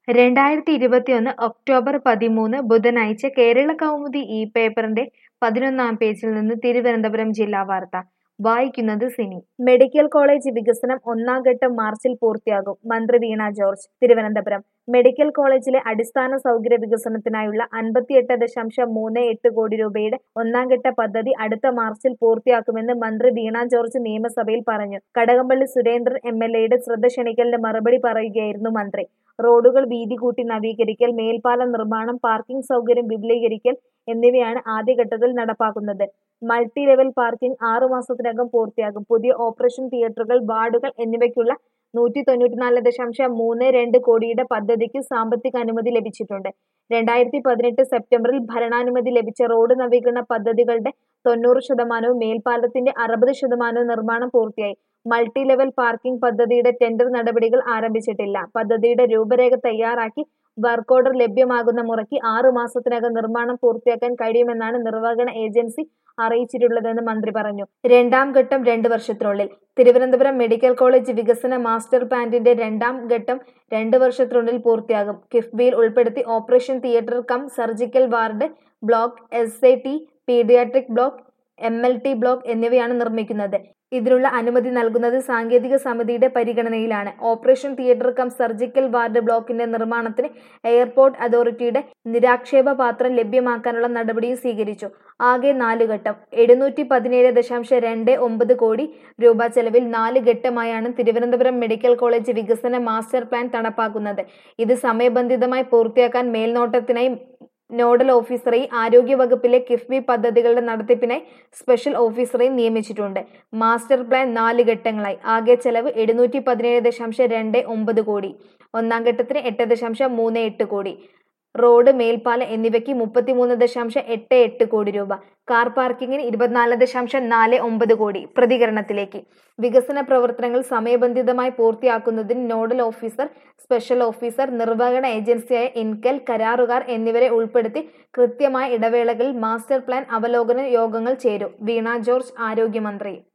രണ്ടായിരത്തി ഇരുപത്തിയൊന്ന് ഒക്ടോബർ പതിമൂന്ന് ബുധനാഴ്ച കേരള കൗമുദി ഈ പേപ്പറിന്റെ പതിനൊന്നാം പേജിൽ നിന്ന് തിരുവനന്തപുരം ജില്ലാ വാർത്ത വായിക്കുന്നത് സിനി മെഡിക്കൽ കോളേജ് വികസനം ഒന്നാം ഘട്ടം മാർച്ചിൽ പൂർത്തിയാകും മന്ത്രി വീണ ജോർജ് തിരുവനന്തപുരം മെഡിക്കൽ കോളേജിലെ അടിസ്ഥാന സൗകര്യ വികസനത്തിനായുള്ള അൻപത്തിയെട്ട് ദശാംശം മൂന്ന് എട്ട് കോടി രൂപയുടെ ഒന്നാം ഘട്ട പദ്ധതി അടുത്ത മാർച്ചിൽ പൂർത്തിയാക്കുമെന്ന് മന്ത്രി വീണ ജോർജ് നിയമസഭയിൽ പറഞ്ഞു കടകംപള്ളി സുരേന്ദ്രൻ എം എൽ എയുടെ ശ്രദ്ധ ക്ഷണിക്കലിന് മറുപടി പറയുകയായിരുന്നു മന്ത്രി റോഡുകൾ വീതി കൂട്ടി നവീകരിക്കൽ മേൽപ്പാല നിർമ്മാണം പാർക്കിംഗ് സൗകര്യം വിപുലീകരിക്കൽ എന്നിവയാണ് ആദ്യഘട്ടത്തിൽ നടപ്പാക്കുന്നത് മൾട്ടി ലെവൽ പാർക്കിംഗ് ആറു മാസത്തിനകം പൂർത്തിയാകും പുതിയ ഓപ്പറേഷൻ തിയേറ്ററുകൾ വാർഡുകൾ എന്നിവയ്ക്കുള്ള നൂറ്റി തൊണ്ണൂറ്റിനാല് ദശാംശം മൂന്ന് രണ്ട് കോടിയുടെ പദ്ധതിക്ക് സാമ്പത്തിക അനുമതി ലഭിച്ചിട്ടുണ്ട് രണ്ടായിരത്തി പതിനെട്ട് സെപ്റ്റംബറിൽ ഭരണാനുമതി ലഭിച്ച റോഡ് നവീകരണ പദ്ധതികളുടെ തൊണ്ണൂറ് ശതമാനവും മേൽപ്പാലത്തിന്റെ അറുപത് ശതമാനവും നിർമ്മാണം പൂർത്തിയായി മൾട്ടി ലെവൽ പാർക്കിംഗ് പദ്ധതിയുടെ ടെൻഡർ നടപടികൾ ആരംഭിച്ചിട്ടില്ല പദ്ധതിയുടെ രൂപരേഖ തയ്യാറാക്കി വർക്ക് ഓർഡർ ലഭ്യമാകുന്ന മുറയ്ക്ക് ആറു മാസത്തിനകം നിർമ്മാണം പൂർത്തിയാക്കാൻ കഴിയുമെന്നാണ് നിർവഹണ ഏജൻസി അറിയിച്ചിട്ടുള്ളതെന്ന് മന്ത്രി പറഞ്ഞു രണ്ടാം ഘട്ടം രണ്ട് വർഷത്തിനുള്ളിൽ തിരുവനന്തപുരം മെഡിക്കൽ കോളേജ് വികസന മാസ്റ്റർ പ്ലാന്റിന്റെ രണ്ടാം ഘട്ടം രണ്ട് വർഷത്തിനുള്ളിൽ പൂർത്തിയാകും കിഫ്ബിയിൽ ഉൾപ്പെടുത്തി operation theatre cum surgical ward block S I T paediatric block M L T block എന്നിവയാണ് നിർമ്മിക്കുന്നത് ഇതിനുള്ള അനുമതി നൽകുന്നത് സാങ്കേതിക സമിതിയുടെ പരിഗണനയിലാണ് operation theatre cum surgical ward ബ്ലോക്കിന്റെ നിർമ്മാണത്തിന് എയർപോർട്ട് അതോറിറ്റിയുടെ നിരാക്ഷേപ പാത്രം ലഭ്യമാക്കാനുള്ള നടപടിയും സ്വീകരിച്ചു ആകെ നാല് ഘട്ടം എഴുന്നൂറ്റി പതിനേഴ് ദശാംശം രണ്ട് ഒമ്പത് കോടി രൂപ ചെലവിൽ നാല് ഘട്ടമായാണ് തിരുവനന്തപുരം മെഡിക്കൽ കോളേജ് വികസന മാസ്റ്റർ പ്ലാൻ നടപ്പാക്കുന്നത് ഇത് സമയബന്ധിതമായി പൂർത്തിയാക്കാൻ മേൽനോട്ടത്തിനായി നോഡൽ ഓഫീസറെയും ആരോഗ്യവകുപ്പിലെ കിഫ്ബി പദ്ധതികളുടെ നടത്തിപ്പിനായി സ്പെഷ്യൽ ഓഫീസറെയും നിയമിച്ചിട്ടുണ്ട് മാസ്റ്റർ പ്ലാൻ നാല് ഘട്ടങ്ങളായി ആകെ ചെലവ് എഴുന്നൂറ്റി പതിനേഴ് ദശാംശം രണ്ട് ഒമ്പത് കോടി ഒന്നാം ഘട്ടത്തിന് എട്ട് ദശാംശം മൂന്ന് എട്ട് കോടി റോഡ് മേൽപ്പാല എന്നിവയ്ക്ക് മുപ്പത്തിമൂന്ന് ദശാംശം എട്ട് എട്ട് കോടി രൂപ കാർ പാർക്കിങ്ങിന് ഇരുപത്തിനാല് ദശാംശം നാല് ഒമ്പത് കോടി പ്രതികരണത്തിലേക്ക് വികസന പ്രവർത്തനങ്ങൾ സമയബന്ധിതമായി പൂർത്തിയാക്കുന്നതിന് നോഡൽ ഓഫീസർ സ്പെഷ്യൽ ഓഫീസർ നിർവഹണ ഏജൻസിയായ ഇൻകൽ കരാറുകാർ എന്നിവരെ ഉൾപ്പെടുത്തി കൃത്യമായ ഇടവേളകളിൽ മാസ്റ്റർ പ്ലാൻ അവലോകന യോഗങ്ങൾ ചേരും വീണ ജോർജ് ആരോഗ്യമന്ത്രി